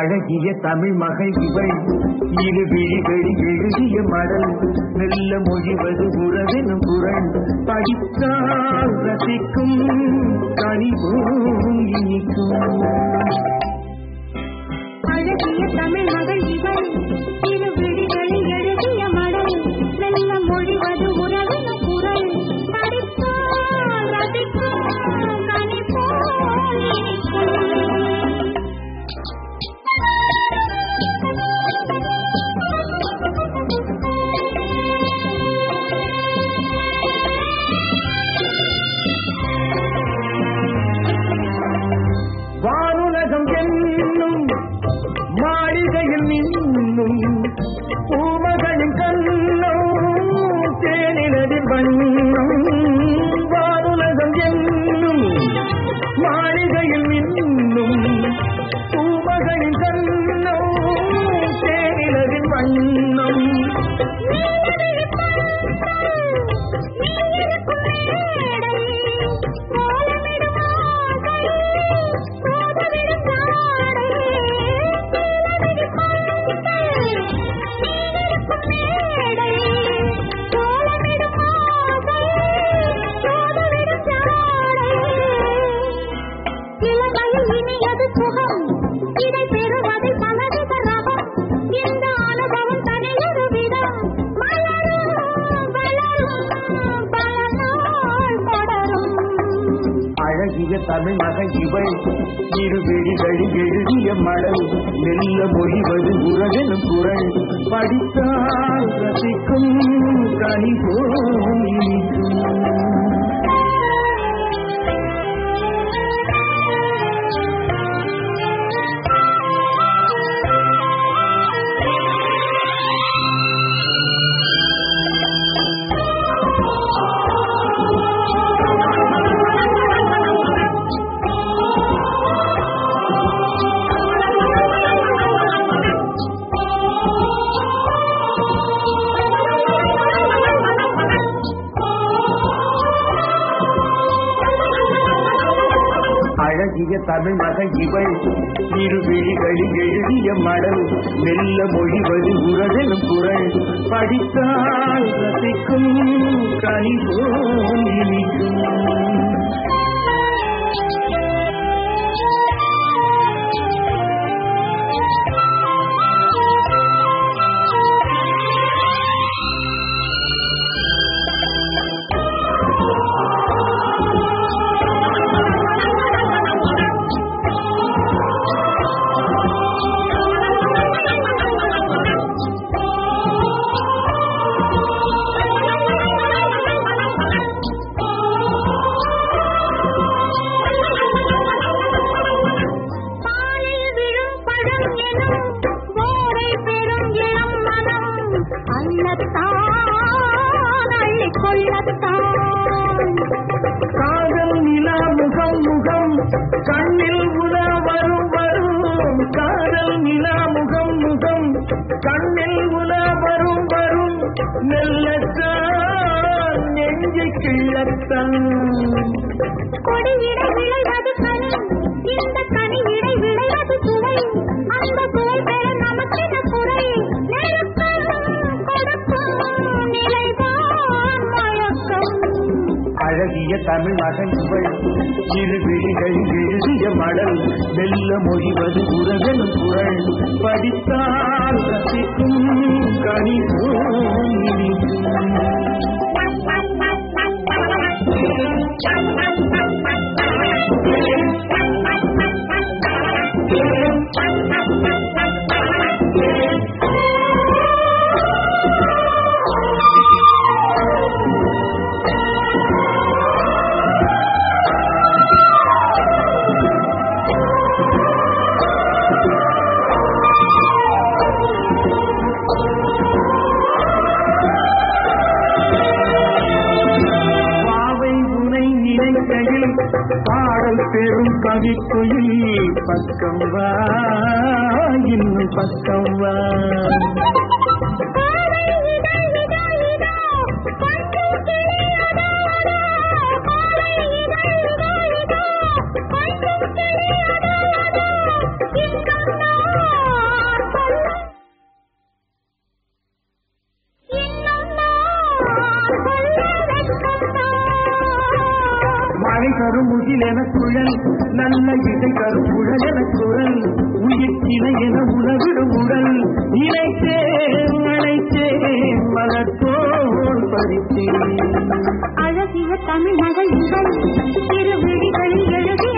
அழகிய தமிழ் மகள் இவள் இரு விழிகளில் எழுதிய மடல் மெல்ல மொழிவது உறவெனும் குரல் படித்தால் ரசிக்கும் கனிவும் இனிக்கும் அழகிய தமிழ் மகள் இவள் இரு விழிகளில் எழுதிய மடல் மெல்ல மொழிவது உறவின குரல் படித்தால் ரசிக்கும் கனி போல் இனிக்கும் வானுலகம் என்னும் மாளிகையில் நின்னும் பூமகளின் கண்ணும் தேனினதில் வண்ணம் வானுலகம் என்னும் மாளிகையில் நின்னும் பூமகளின் கண்ணும் தேனினதில் வண்ணம் சுகம் இதை பெறுவதை பலவித ரகம் இந்த அனுபவம் தனியொரு விதம் மலரும் வளரும் பல நாள் தொடரும் அழகிய தமிழ் மகள் இவள் இரு விழிகளில் எழுதிய மடல் மெல்ல மொழிவது உறவெனும் குரல் படித்தால் ரசிக்கும் கனி போல் இனிக்கும் அழகிய தமிழ் மகள் இவள் இரு விழிகளில் எழுதிய மடல் மெல்ல மொழிவது உறவெனும் குரல் படித்தால் ரசிக்கும் கனி போல் இனிக்கும் பாலில் விழும் பழம் எனும் போரை பெறும் இளம் மனம் அள்ளத்தான் அள்ளிக் கொள்ளத்தான் காதல் நிலா முகம் முகம் கண்ணில் உலா வரும் வரும் காதல் நிலா முகம் முகம் கண்ணில் உலா வரும் வரும் மெல்லத்தான் நெஞ்சை கிள்ளத்தான் கொடியிடை விளைவது கனி இந்த கனி இடை விளைவது சுவை அந்த சுவை பெற நமக்கென குறை நெருக்கம் கொடுக்கும் நிலைதான் மயக்கம் அழகிய தமிழ் மகன் இவள் இரு விழிகளில் எழுதிய மடல் வெல்ல மொழிவது உறவெனும் குரல் படித்தால் ரசிக்கும் கனி போல் இனிக்கும். பாவை உனை நினைக்கையில் பாடல் பெரும் கவிக்குயில் பக்கம் வா இன்னும் பக்கம் வா Thank you. நகை தரும் முகில் என குழல் நல்ல இசை தரும் குழல் என குரல் உயிர் கிளை என உணவிடும் உடல் இணைத்தேன் அழைத்தேன் மலத்தோல் பறித்தேன் அழகிய தமிழ் நகை இதழ் திருவிழிகளில் எழுதிய